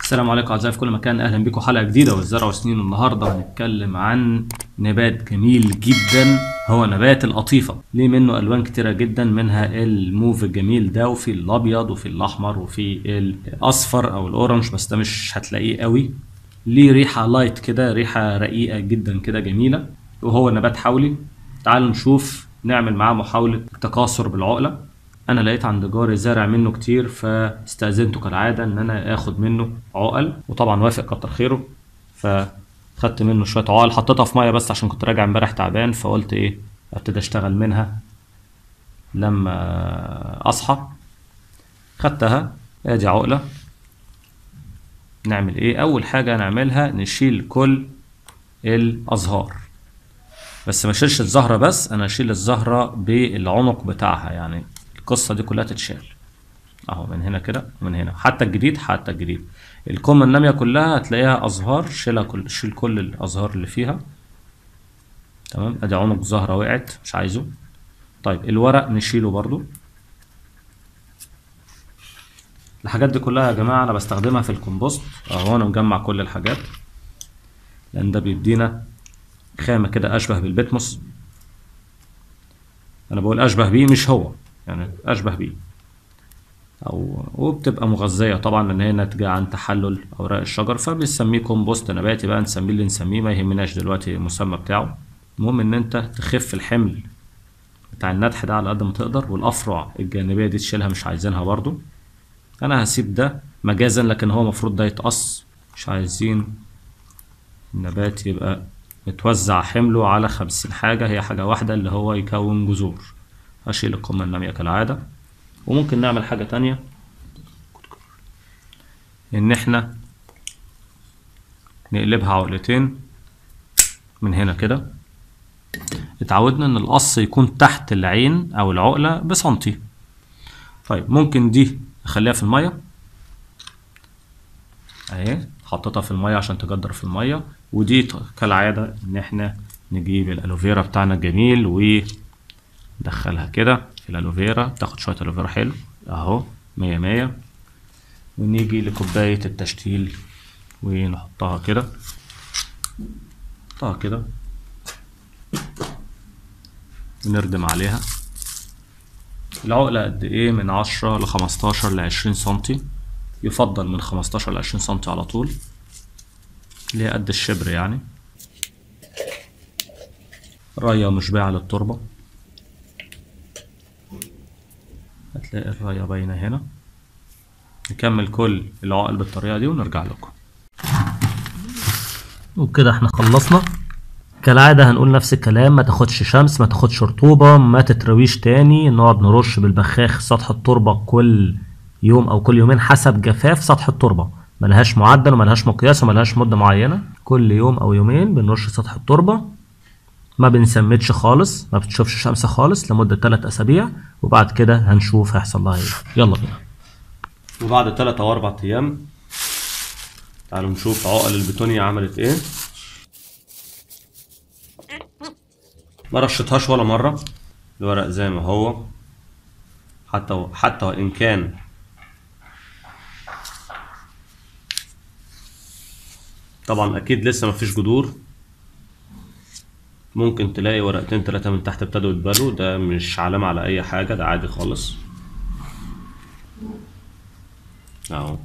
السلام عليكم اعزائي في كل مكان اهلا بكم حلقه جديده والزرع وسنين النهارده هنتكلم عن نبات جميل جدا هو نبات القطيفه ليه منه الوان كتيره جدا منها الموف الجميل ده وفي الابيض وفي الاحمر وفي الاصفر او الاورنج بس ده مش هتلاقيه قوي ليه ريحه لايت كده ريحه رقيقه جدا كده جميله وهو نبات حولي تعالوا نشوف نعمل معاه محاوله تكاثر بالعقله انا لقيت عند جاري زارع منه كتير فاستاذنته كالعاده ان انا اخد منه عقل وطبعا وافق كتر خيره فخدت منه شويه عقل حطيتها في ميه بس عشان كنت راجع امبارح تعبان فقلت ايه ابتدي اشتغل منها لما اصحى خدتها ادي عقله نعمل ايه اول حاجه نعملها نشيل كل الازهار بس ما اشيلش الزهره بس انا اشيل الزهره بالعنق بتاعها يعني القصه دي كلها تتشال اهو من هنا كده ومن هنا حتى الجديد حتى الجديد الكم الناميه كلها هتلاقيها ازهار شيلها كل شيل كل الازهار اللي فيها تمام ادي عنق زهره وقعت مش عايزه طيب الورق نشيله برضو الحاجات دي كلها يا جماعه انا بستخدمها في الكومبوست اهو انا مجمع كل الحاجات لان ده بيدينا خامه كده اشبه بالبتموس انا بقول اشبه بيه مش هو يعني اشبه بيه او وبتبقى مغذيه طبعا لان هي ناتجه عن تحلل اوراق الشجر فبنسميه كومبوست نباتي بقى نسميه اللي نسميه ما يهمناش دلوقتي المسمى بتاعه المهم ان انت تخف الحمل بتاع النتح ده على قد ما تقدر والافرع الجانبيه دي تشيلها مش عايزينها برضو انا هسيب ده مجازا لكن هو المفروض ده يتقص مش عايزين النبات يبقى متوزع حمله على خمسين حاجة هي حاجة واحدة اللي هو يكون جذور هشيل القمة النامية كالعادة وممكن نعمل حاجة تانية إن إحنا نقلبها عقلتين من هنا كده اتعودنا إن القص يكون تحت العين أو العقلة بسنتي طيب ممكن دي أخليها في المية أهي حطيتها في المية عشان تجدر في المية ودي كالعادة إن إحنا نجيب الألوفيرا بتاعنا الجميل وندخلها كده في الألوفيرا تاخد شوية ألوفيرا حلو أهو مية مية ونيجي لكوباية التشتيل ونحطها كده نحطها كده ونردم عليها العقلة قد إيه من عشرة لخمستاشر لعشرين سنتي يفضل من خمستاشر لعشرين سنتي على طول اللي هي قد الشبر يعني راية مشبعة للتربة هتلاقي الراية باينة هنا نكمل كل العقل بالطريقة دي ونرجع لكم وبكده احنا خلصنا كالعادة هنقول نفس الكلام ما تاخدش شمس ما تاخدش رطوبة ما تترويش تاني نقعد نرش بالبخاخ سطح التربة كل يوم او كل يومين حسب جفاف سطح التربة ملهاش معدل وملهاش مقياس وملهاش مدة معينة كل يوم أو يومين بنرش سطح التربة ما بنسمدش خالص ما بتشوفش شمس خالص لمدة 3 أسابيع وبعد كده هنشوف هيحصل لها ايه يلا بينا وبعد تلات أو أربع أيام تعالوا نشوف عقل البتونيا عملت إيه ما رشتهاش ولا مرة الورق زي ما هو حتى حتى وإن كان طبعا اكيد لسه مفيش جذور ممكن تلاقي ورقتين تلاتة من تحت ابتدوا يتبلوا ده مش علامة على اي حاجة ده عادي خالص اهو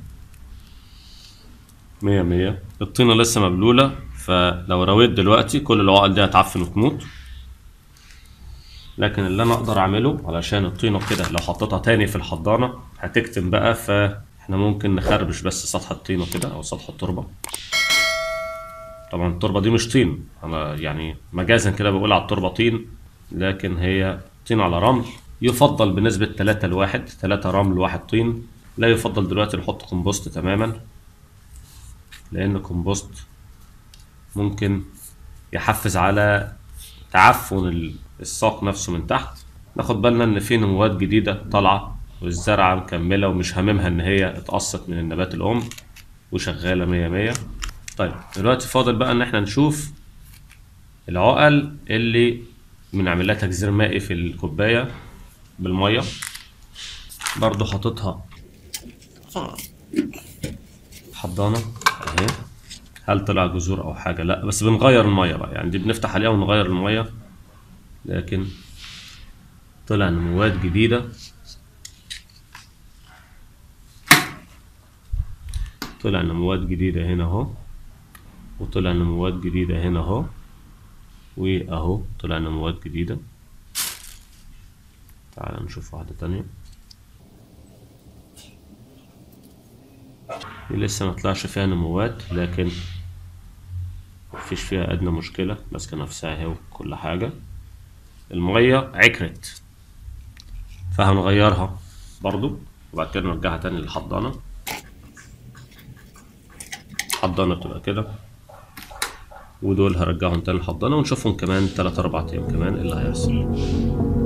مية مية الطينة لسه مبلولة فلو رويت دلوقتي كل العقل دي هتعفن وتموت لكن اللي انا اقدر اعمله علشان الطينة كده لو حطيتها تاني في الحضانة هتكتم بقى فاحنا ممكن نخربش بس سطح الطينة كده او سطح التربة طبعا التربة دي مش طين أنا يعني مجازا كده بقول على التربة طين لكن هي طين على رمل يفضل بنسبة تلاتة لواحد تلاتة رمل واحد طين لا يفضل دلوقتي نحط كومبوست تماما لأن كومبوست ممكن يحفز على تعفن الساق نفسه من تحت ناخد بالنا إن في نموات جديدة طالعة والزرعة مكملة ومش هاممها إن هي اتقصت من النبات الأم وشغالة مية مية طيب دلوقتي فاضل بقى ان احنا نشوف العقل اللي بنعمل لها تجزير مائي في الكوبايه بالميه برضو حاططها حضانة اهي هل طلع جذور او حاجة لا بس بنغير المية بقى يعني دي بنفتح عليها ونغير المية لكن طلع نموات جديدة طلع نموات جديدة هنا اهو وطلع نموات جديدة هنا اهو واهو طلع نموات جديدة تعال نشوف واحدة تانية دي لسه ما طلعش فيها نموات لكن مفيش فيها أدنى مشكلة ماسكة نفسها اهي وكل حاجة المية عكرت فهنغيرها برضو وبعد كده نرجعها تاني للحضانة الحضانة بتبقى كده ودول هرجعهم تاني الحضانة ونشوفهم كمان تلات أربع أيام كمان إيه اللي هيحصل